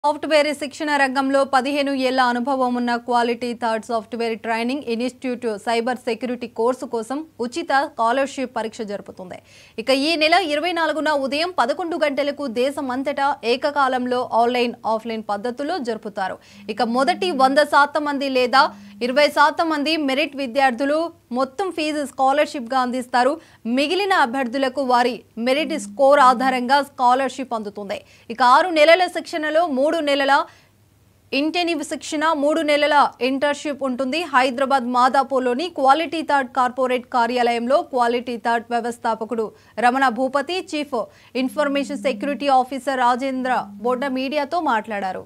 software శిక్షణ రంగంలో పదిహేను ఏళ్ల అనుభవం ఉన్న quality third software training institute cyber security course కోసం ఉచిత స్కాలర్షిప్ పరీక్ష జరుపుతుంది ఇక ఈ నెల ఇరవై నాలుగున ఉదయం పదకొండు గంటలకు దేశమంతటా ఏకకాలంలో ఆన్లైన్ ఆఫ్లైన్ పద్ధతుల్లో జరుపుతారు ఇక మొదటి వంద శాతం మంది లేదా ఇరవై శాతం మంది మెరిట్ విద్యార్థులు మొత్తం ఫీజు స్కాలర్షిప్గా అందిస్తారు మిగిలిన అభ్యర్థులకు వారి మెరిట్ స్కోర్ ఆధారంగా స్కాలర్షిప్ అందుతుంది ఇక ఆరు నెలల శిక్షణలో మూడు నెలల ఇంటెనివ్ శిక్షణ మూడు నెలల ఇంటర్న్షిప్ ఉంటుంది హైదరాబాద్ మాదాపూర్లోని క్వాలిటీ థర్డ్ కార్పొరేట్ కార్యాలయంలో క్వాలిటీ థర్డ్ వ్యవస్థాపకుడు Ramana Bhupathi chief information security officer Rajendra Bodda మీడియాతో మాట్లాడారు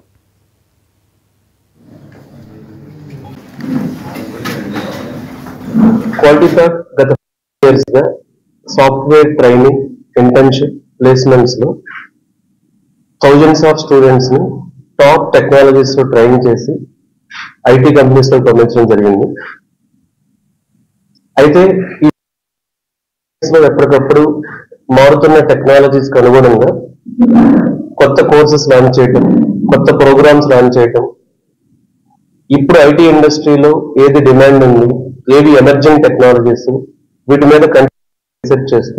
క్వాలిటీ థర్డ్ గత ఇయర్స్ గా సాఫ్ట్వేర్ ట్రైనింగ్ ఇంటర్న్షిప్ ప్లేస్మెంట్స్ లో థౌజండ్స్ ఆఫ్ స్టూడెంట్స్ ని టాప్ టెక్నాలజీస్ లో ట్రైన్ చేసి ఐటీ కంపెనీస్ లో పంపించడం జరిగింది అయితే ఈ లో ఎప్పటికప్పుడు మారుతున్న టెక్నాలజీస్ కి అనుగుణంగా కొత్త కోర్సెస్ లాంచ్ చేయటం కొత్త ప్రోగ్రామ్స్ లాంచ్ చేయటం ఇప్పుడు ఐటీ ఇండస్ట్రీలో ఏది డిమాండ్ ఉంది ఏవి ఎమర్జింగ్ టెక్నాలజీస్ వీటి మీద రీసెర్చ్ చేస్తూ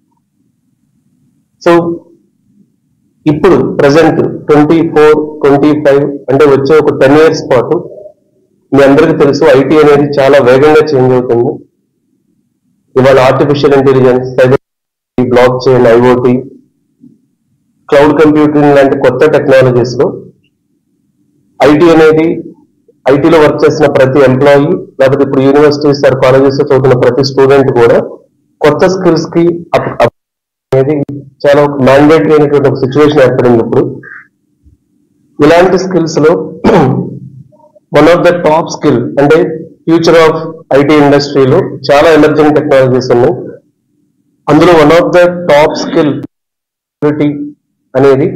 సో ఇప్పుడు present twenty four twenty five అంటే వచ్చే ఒక టెన్ ఇయర్స్ పాటు మీ అందరికీ తెలుసు ఐటీ అనేది చాలా వేగంగా చేంజ్ అవుతుంది ఇవాళ artificial intelligence cyber blockchain IoT cloud computing లాంటి కొత్త టెక్నాలజీస్ లో ఐటీ అనేది ఐటీలో వర్క్ చేసిన ప్రతి ఎంప్లాయీ లేకపోతే ఇప్పుడు యూనివర్సిటీస్ ఆర్ కాలేజెస్ లో చదువుతున్న ప్రతి స్టూడెంట్ కూడా కొత్త స్కిల్స్ కి up- up అనేది చాలా ఒక మ్యాండేటరీ అయినటువంటి ఒక సిచ్యువేషన్ ఏర్పడింది ఇప్పుడు ఇలాంటి స్కిల్స్ లో one of the top skill అంటే ఫ్యూచర్ ఆఫ్ ఐటీ ఇండస్ట్రీలో చాలా ఎమర్జింగ్ టెక్నాలజీస్ ఉన్నాయి అందులో one of the top skill అనేది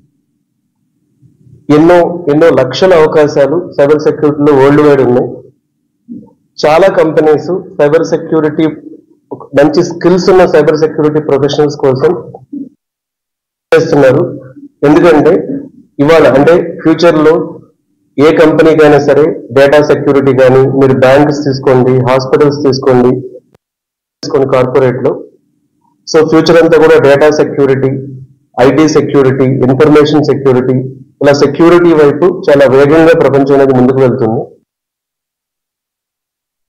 ఎన్నో ఎన్నో లక్షల అవకాశాలు సైబర్ సెక్యూరిటీలో వరల్డ్ వైడ్ ఉన్నాయి చాలా కంపెనీస్ సైబర్ సెక్యూరిటీ మంచి స్కిల్స్ ఉన్న సైబర్ సెక్యూరిటీ ప్రొఫెషనల్స్ కోసం చేస్తున్నారు ఎందుకంటే ఇవాళ అంటే ఫ్యూచర్ లో ఏ కంపెనీకైనా సరే డేటా సెక్యూరిటీ కానీ మీరు బ్యాంక్స్ తీసుకోండి హాస్పిటల్స్ తీసుకోండి తీసుకోండి కార్పొరేట్ లో సో ఫ్యూచర్ అంతా కూడా data security IT security information security ఇలా సెక్యూరిటీ వైపు చాలా వేగంగా ప్రపంచం అనేది ముందుకు వెళ్తుంది